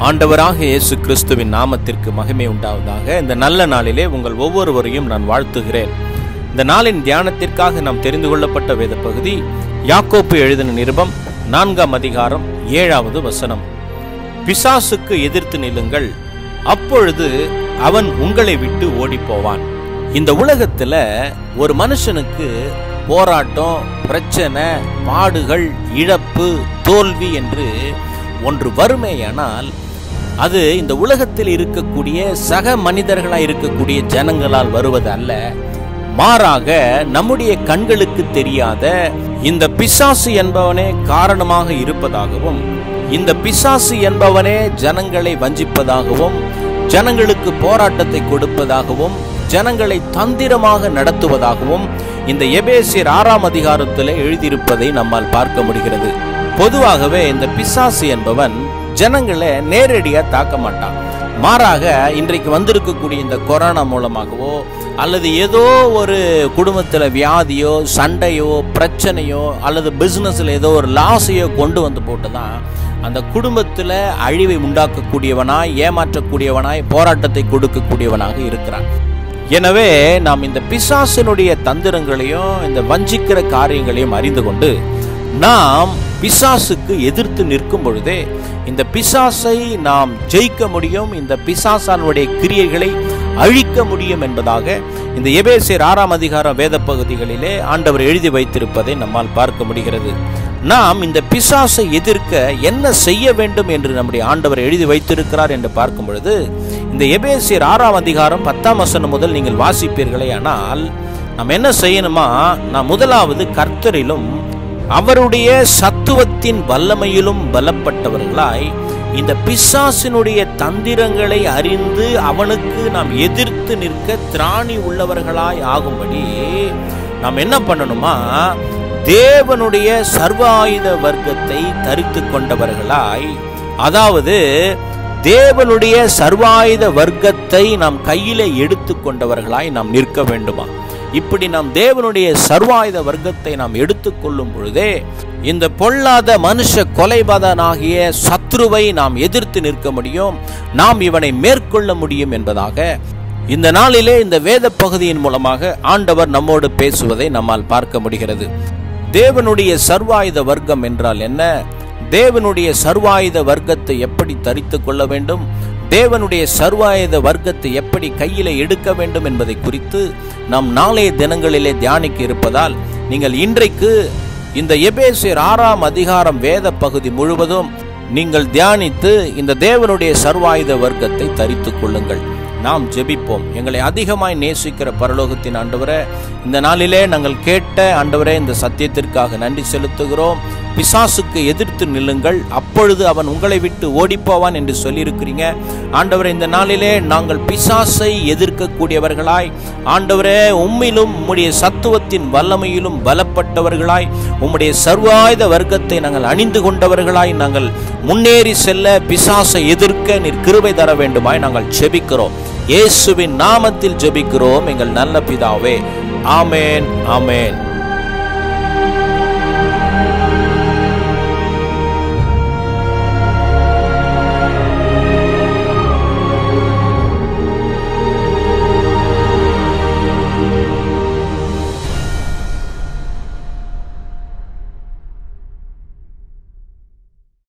ஆண்டவராக இயேசு கிறிஸ்துவின் நாமத்திற்கு மகிமை உண்டாவதாக இந்த நல்ல நாளிலே உங்கள் ஒவ்வொருவரையும் நான் வாழ்த்துகிறேன் இந்த நாளின் தியானத்திற்காக நாம் தெரிந்து கொள்ளப்பட்ட வேத பகுதி யாக்கோப்பு எழுதின நிருபம் நான்காம் அதிகாரம் ஏழாவது வசனம் பிசாசுக்கு எதிர்த்து நில்லுங்கள் அப்பொழுது அவன் உங்களை விட்டு ஓடிப்போவான் இந்த உலகத்துல ஒரு மனுஷனுக்கு போராட்டம் பிரச்சனை பாடுகள் இழப்பு தோல்வி என்று ஒன்று வறுமையானால் அது இந்த உலகத்தில் இருக்கக்கூடிய சக மனிதர்களாய் இருக்கக்கூடிய ஜனங்களால் வருவது அல்ல மாறாக நம்முடைய கண்களுக்கு தெரியாத இந்த பிசாசு என்பவனே காரணமாக இருப்பதாகவும் இந்த பிசாசு என்பவனே ஜனங்களை வஞ்சிப்பதாகவும் ஜனங்களுக்கு போராட்டத்தை கொடுப்பதாகவும் ஜனங்களை தந்திரமாக நடத்துவதாகவும் இந்த எபேசியர் ஆறாம் அதிகாரத்தில் எழுதியிருப்பதை நம்மால் பார்க்க முடிகிறது பொதுவாகவே இந்த பிசாசு என்பவன் ஜனங்களை நேரடியாக தாக்க மாட்டான் மாறாக இன்றைக்கு வந்திருக்கக்கூடிய இந்த கொரோனா மூலமாகவோ அல்லது ஏதோ ஒரு குடும்பத்தில் வியாதியோ சண்டையோ பிரச்சனையோ அல்லது பிஸ்னஸில் ஏதோ ஒரு லாஸையோ கொண்டு வந்து போட்டு தான் அந்த குடும்பத்தில் அழிவை உண்டாக்கக்கூடியவனாய் ஏமாற்றக்கூடியவனாய் போராட்டத்தை கொடுக்கக்கூடியவனாக இருக்கிறான் எனவே நாம் இந்த பிசாசினுடைய தந்திரங்களையும் இந்த வஞ்சிக்கிற காரியங்களையும் அறிந்து கொண்டு நாம் பிசாசுக்கு எதிர்த்து நிற்கும் பொழுதே இந்த பிசாசை நாம் ஜெயிக்க முடியும் இந்த பிசாசானுடைய கிரியைகளை அழிக்க முடியும் என்பதாக இந்த எபேசியர் ஆறாம் அதிகாரம் வேத பகுதிகளிலே ஆண்டவர் எழுதி வைத்திருப்பதை நம்மால் பார்க்க முடிகிறது நாம் இந்த பிசாசை எதிர்க்க என்ன செய்ய வேண்டும் என்று நம்முடைய ஆண்டவர் எழுதி வைத்திருக்கிறார் என்று பார்க்கும் பொழுது இந்த எபேசியர் ஆறாம் அதிகாரம் பத்தாம் வசனம் முதல் நீங்கள் வாசிப்பீர்களே ஆனால் நாம் என்ன செய்யணுமா நாம் முதலாவது கர்த்தரிலும் அவருடைய சத்துவத்தின் வல்லமையிலும் பலப்பட்டவர்களாய் இந்த பிசாசினுடைய தந்திரங்களை அறிந்து அவனுக்கு நாம் எதிர்த்து நிற்க திராணி உள்ளவர்களாய் ஆகும்படி நாம் என்ன பண்ணணுமா தேவனுடைய சர்வாயுத வர்க்கத்தை தரித்து கொண்டவர்களாய் அதாவது தேவனுடைய சர்வாயுத வர்க்கத்தை நாம் கையிலே எடுத்து கொண்டவர்களாய் நாம் நிற்க வேண்டுமா இப்படி நாம் தேவனுடைய சர்வாயுத வர்க்கத்தை நாம் எடுத்துக்கொள்ளும் பொழுதே இந்த பொல்லாத மனுஷ கொலைபதனாகிய சத்ருவை நாம் எதிர்த்து நிற்க முடியும் நாம் இவனை மேற்கொள்ள முடியும் என்பதாக இந்த நாளிலே இந்த வேத பகுதியின் மூலமாக ஆண்டவர் நம்மோடு பேசுவதை நம்மால் பார்க்க முடிகிறது தேவனுடைய சர்வாயுத வர்க்கம் என்றால் என்ன தேவனுடைய சர்வாயுத வர்க்கத்தை எப்படி தரித்து கொள்ள வேண்டும் தேவனுடைய சர்வாயுத வர்க்கத்தை எப்படி கையில எடுக்க வேண்டும் என்பதை குறித்து நாம் நாளைய தினங்களிலே தியானிக்க இருப்பதால் நீங்கள் இன்றைக்கு இந்த எபேசியர் ஆறாம் அதிகாரம் வேத பகுதி முழுவதும் நீங்கள் தியானித்து இந்த தேவனுடைய சர்வாயுத வர்க்கத்தை தரித்து கொள்ளுங்கள் நாம் ஜெபிப்போம் எங்களை அதிகமாய் நேசிக்கிற பரலோகத்தின் ஆண்டவரே இந்த நாளிலே நாங்கள் கேட்ட ஆண்டவரே இந்த சத்தியத்திற்காக நன்றி செலுத்துகிறோம் பிசாசுக்கு எதிர்த்து நில்லுங்கள் அப்பொழுது அவன் உங்களை விட்டு ஓடிப்போவான் என்று சொல்லியிருக்கிறீங்க ஆண்டவரே இந்த நாளிலே நாங்கள் பிசாசை எதிர்க்கக்கூடியவர்களாய் ஆண்டவரே உம்மிலும் உம்முடைய சத்துவத்தின் வல்லமையிலும் பலப்பட்டவர்களாய் உம்முடைய சர்வாயுத வர்க்கத்தை நாங்கள் அணிந்து கொண்டவர்களாய் நாங்கள் முன்னேறி செல்ல பிசாசை எதிர்க்க நீர் கிருபை தர வேண்டுமாய் நாங்கள் ஜெபிக்கிறோம் இயேசுவின் நாமத்தில் ஜெபிக்கிறோம் எங்கள் நல்ல பிதாவே ஆமேன் ஆமேன்